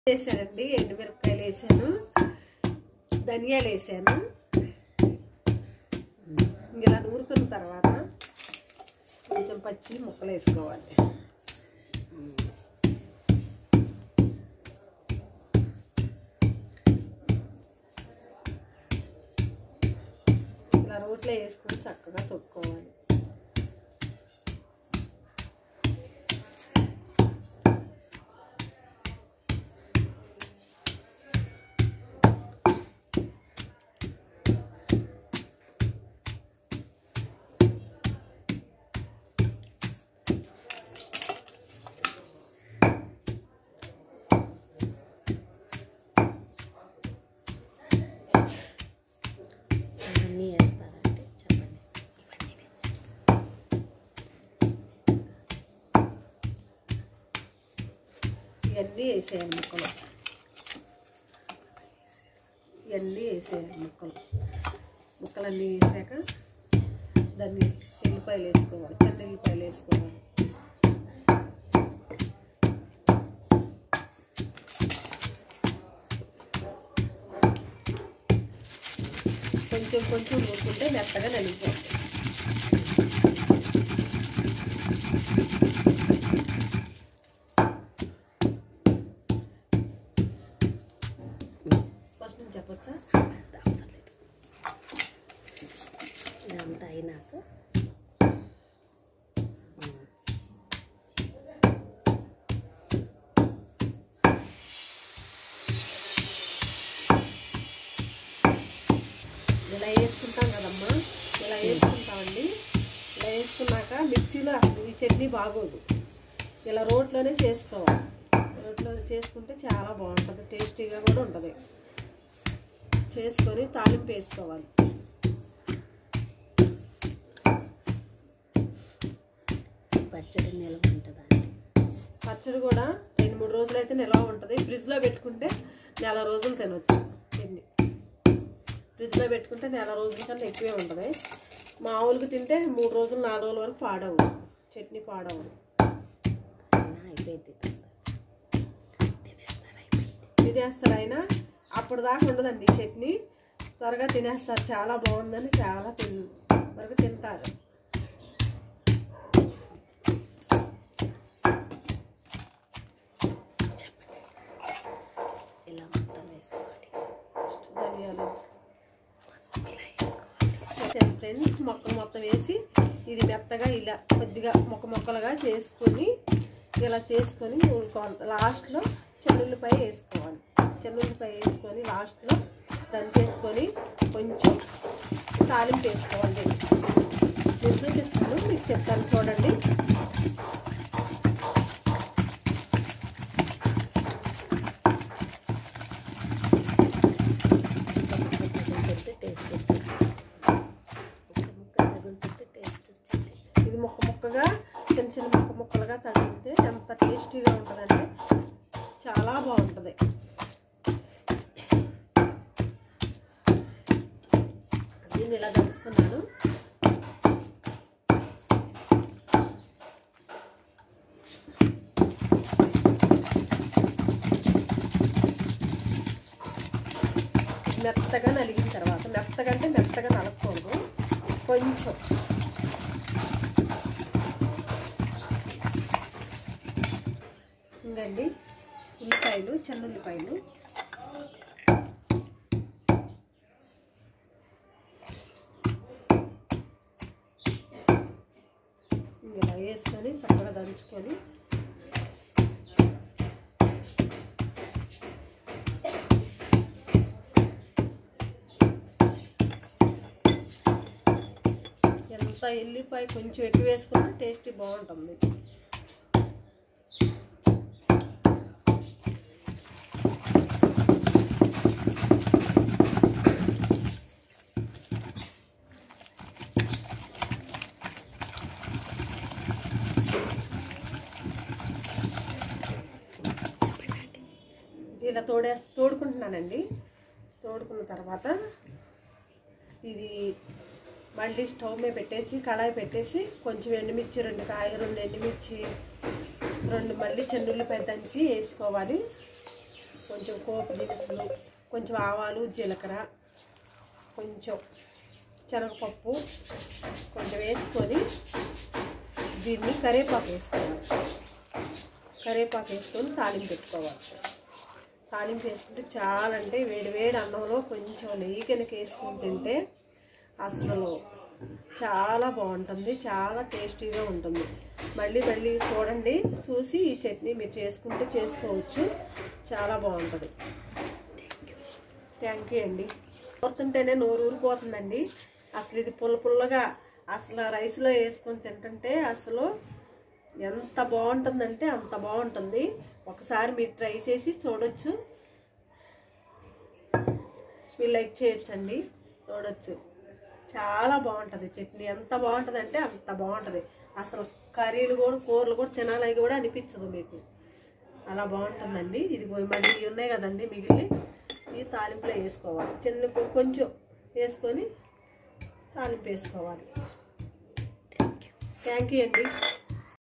వేసానండి ఎండుమిరపకాయలు వేసాను ధనియాలు వేసాను ఇలా నూరుకున్న తర్వాత కొంచెం పచ్చి ముక్కలు వేసుకోవాలి ఇలా రోట్లో వేసుకొని చక్కగా తొక్కుకోవాలి అవన్నీ వేస్తారంటే చెప్పండి ఇవన్నీ వేసేయాలి ముక్కలు ఇవన్నీ వేసేయాలి ముక్కలు ముక్కలన్నీ వేసాక దాన్ని ఎల్లిపాయలు వేసుకోవాలి చిన్న ఎల్లిపాయలు వేసుకోవాలి కొంచెం కొంచెం నూరుకుంటే మెత్తగా నలిగిపోతుంది ఫస్ట్ నుంచి చెప్పొచ్చా అవసరం లేదు ఇదంతా అయినాక ఇలా వేసుకుంటాం కదమ్మా ఇలా వేసుకుంటామండి ఇలా వేసుకున్నాక మిక్సీలో అసలు ఈ చట్నీ బాగోదు ఇలా రోట్లోనే చేసుకోవాలి రోట్లో చేసుకుంటే చాలా బాగుంటుంది టేస్టీగా కూడా ఉంటుంది చేసుకొని తాలింపు వేసుకోవాలి పచ్చడి నిల్వ ఉంటుందా అండి పచ్చడి కూడా రెండు మూడు రోజులు అయితే నిల్వ ఉంటుంది ఫ్రిడ్జ్లో పెట్టుకుంటే నెల రోజులు తినొచ్చు దీన్ని ఫ్రిడ్జ్లో పెట్టుకుంటే నెల రోజుల కన్నా ఎక్కువే ఉంటుంది మామూలుగా తింటే మూడు రోజులు నాలుగు రోజుల వరకు పాడవు చట్నీ పాడవు అయినా అయిపోయింది తినేస్తారు అయిపోయింది తినేస్తారు అయినా అప్పుడు దాకా ఉండదండి ఈ చట్నీ త్వరగా తినేస్తారు చాలా బాగుందని చాలా తిన్ వరకు తింటారు చెప్పండి ఇలా మొత్తం వేసుకోవాలి ఫస్ట్ ధనియాలు ఇలా వేసుకోవాలి వేసాను ఫ్రెండ్స్ మొక్క మొత్తం వేసి ఇది మెత్తగా ఇలా కొద్దిగా మొక్క మొక్కలుగా చేసుకొని ఇలా చేసుకొని ఊరుకోవాలి లాస్ట్లో చెల్లుల్లిపాయ వేసుకోవాలి చెల్లుల్లిపాయ వేసుకొని లాస్ట్లో దంచేసుకొని కొంచెం తాలింపు వేసుకోవాలి నేను చూపిస్తాను మీకు చెప్తాను చూడండి ముక్క తగులుతుంటే టేస్ట్ వచ్చింది ముక్క ముక్క తగులుతుంటే టేస్ట్ వచ్చింది ఇది ముక్క ముక్కగా చిన్న చిన్న ముక్క ముక్కలుగా తగిలితే ఎంత టేస్టీగా ఉంటుందంటే చాలా బాగుంటుంది దీన్ని ఇలా దంచుతున్నాను మెత్తగా నలిగిన తర్వాత మెత్తగా అంటే మెత్తగా నలగకూడదు కొంచెం ఇంకండి ఉల్లిపాయలు చిన్న ఉల్లిపాయలు ఇలా వేసుకొని చక్కగా దంచుకొని ఎంత ఎల్లిపాయ కొంచెం ఎక్కువ వేసుకుంటే టేస్ట్ బాగుంటుంది ఇలా తోడే తోడుకుంటున్నానండి తోడుకున్న తర్వాత ఇది మళ్ళీ స్టవ్ మీద పెట్టేసి కళాయి పెట్టేసి కొంచెం ఎండుమిర్చి రెండు కాయలు రెండు ఎండుమిర్చి రెండు మళ్ళీ చెన్నుల్లిపాయ దంచి వేసుకోవాలి కొంచెం పోపు దినుసులు కొంచెం ఆవాలు జీలకర్ర కొంచెం శనగపప్పు కొంచెం వేసుకొని దీన్ని కరివేపాకు వేసుకోవాలి కరివేపాకు వేసుకొని తాలింపు పెట్టుకోవాలి తాలింపు వేసుకుంటే చాలా అంటే వేడి వేడి అన్నంలో కొంచెం నెయ్యి కనుక వేసుకొని తింటే అస్సలు చాలా బాగుంటుంది చాలా టేస్టీగా ఉంటుంది మళ్ళీ మళ్ళీ చూడండి చూసి ఈ చట్నీ మీరు చేసుకుంటే చేసుకోవచ్చు చాలా బాగుంటుంది థ్యాంక్ యూ అండి కోరుతుంటేనే నోరు ఊరిపోతుందండి అసలు ఇది పుల్ల పుల్లగా అసలు రైస్లో వేసుకొని తింటుంటే అసలు ఎంత బాగుంటుందంటే అంత బాగుంటుంది ఒకసారి మీరు ట్రై చేసి చూడొచ్చు మీరు లైక్ చేయొచ్చండి చూడొచ్చు చాలా బాగుంటుంది చట్నీ ఎంత బాగుంటుంది అంటే అంత బాగుంటుంది అసలు కర్రీలు కూడా కూరలు కూడా తినాలని కూడా అనిపించదు మీకు అలా బాగుంటుందండి ఇది పోయి మళ్ళీ ఇవి ఉన్నాయి కదండి మిగిలి ఈ తాలింపులో వేసుకోవాలి చిన్న కొ- కొంచెం వేసుకొని తాలింపు వేసుకోవాలి థ్యాంక్ యూ అండి